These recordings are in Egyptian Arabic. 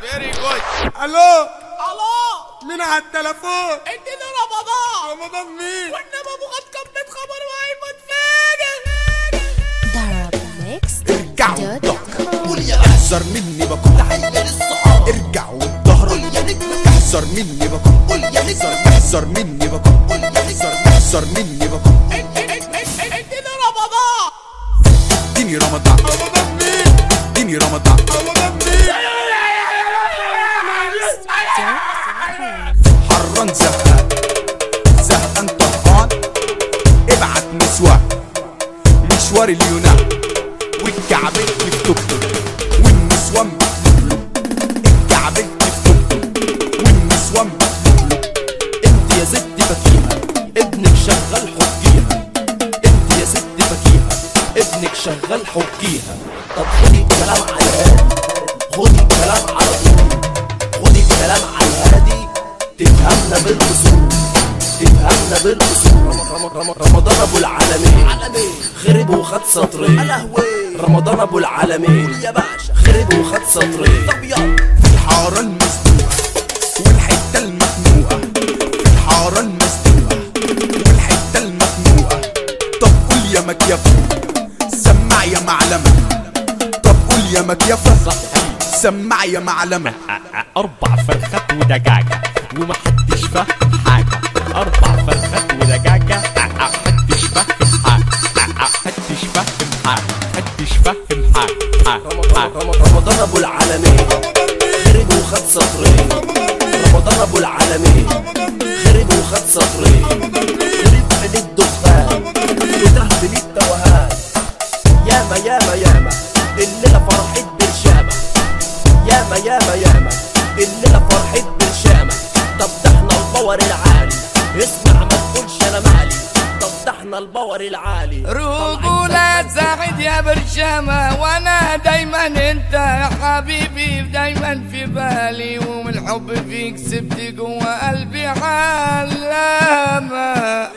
فيري جود الو الو مين على التليفون اديني رمضان رمضان مين والنبي ابو غد كمت خبر وهيموت فاجر darabmixed.com قول يا احذر مني بكون تحية للصحاب ارجع والظهر قول يا نجم احذر مني بكون قول يا نجم احذر مني بكون قول يا نجم احذر مني بكون اديني رمضان اديني رمضان رمضان مين اديني رمضان رمضان مين حران زهقان زهقان طهقان ابعت نسوان مشوار اليونان والكعبلت في توك توك والنسوان بتلوك الكعبلت في توك توك والنسوان بتلوك انت يا ست فكيهة ابنك شغال حكيها انت يا ست فكيهة ابنك شغال حكيها طب خدي الكلام على الهادي خدي الكلام على طول خدي الكلام على الهادي تفهمنا بالاصول تفهمنا بالاصول رم- رم- رمضان ابو العالمين خرب وخد سطرين رمضان ابو العالمين يا باشا خرب وخد سطرين طب يلا في الحارة المسدوقة والحتة المخنوقة في الحارة المسدوقة والحتة المخنوقة طب قول يا مكيفة سمع يا معلمة طب قول يا مكيفة سمع يا معلمة أربع فرخات ودجاجة ومحدش فاهم حاجة أربع فرخات ودجاجة محدش فاهم حاجة محدش فاهم حاجة محدش فاهم حاجة رم- رم- رمضان ابو العالمين خرب وخد سطرين رمضان ابو العالمين خرب وخد سطرين خرب عيد الدخان وتهبل التوهان ياما ياما ياما الليلة فرحت برشامة ياما ياما ياما الليلة فرحت برشامة طب ده احنا الباور العالي اسمع ما تقولش انا مالي طب ده احنا الباور العالي رجولة سعيد يا برشامة وانا دايما انت يا حبيبي دايما في بالي ومن الحب فيك سبت جوا قلبي علامة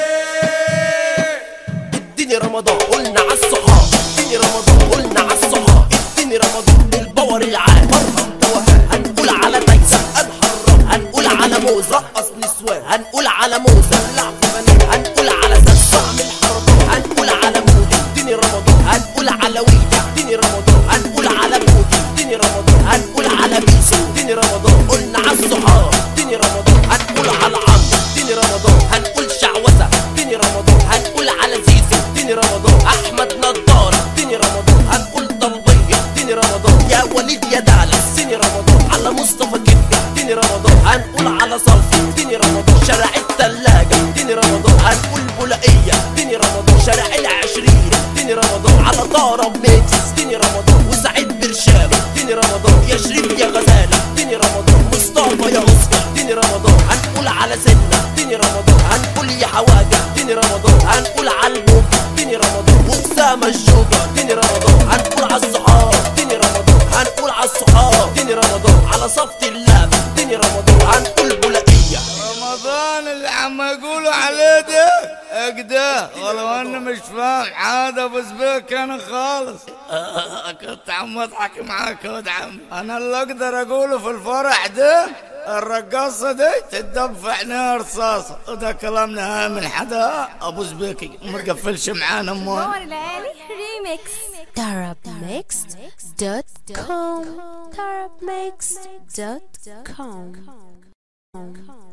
اديني رمضان قلنا على الصحاب اديني رمضان قلنا على الصحاب اديني رمضان الباور العالي مرهم توهان هنقول على تايسون هنحرم هنقول على موز رقص نسوان هنقول على موز لعب بنات هنقول على زن طعم الحرطان هنقول على مودي اديني رمضان هنقول على ويدا اديني رمضان هنقول على مودي اديني رمضان هنقول على بيسو اديني رمضان قلنا على الصحاب اديني رمضان هنقول على عمرو اديني رمضان هنقول شعوذة اديني رمضان هنقول على زيزو اديني رمضان احمد نضارة اديني رمضان هنقول طلبية اديني رمضان يا وليد يا دعلة اديني رمضان على مصطفى كده اديني رمضان هنقول على صلفي اديني رمضان شارع التلاجة اديني رمضان هنقول بولقية اديني رمضان شارع العشرين اديني رمضان على طارة ميتس اديني رمضان وسعيد برشام اديني رمضان يا شريف يا غزالة اديني رمضان مصطفى يا اسطى اديني رمضان هنقول على سنة اديني رمضان هنقول يا حواجة اديني رمضان هنقول على الموج اديني رمضان واسامة الشوكة اديني رمضان هنقول على الصحاب اديني رمضان هنقول على الصحاب اديني رمضان على صفة اللعب اديني رمضان هنقول بولقية رمضان اللي عم يقولوا عليه ده اجده ولو اني مش فاهم حاجه بس بيك انا خالص كنت عم اضحك معاك يا ولد عم انا اللي اقدر اقوله في الفرح ده الرقاصة دي تدب في عينيها رصاصة وده كلام نهائي من حدا ابو زبيكي وما تقفلش معانا اموال darabmixed.com darabmixed.com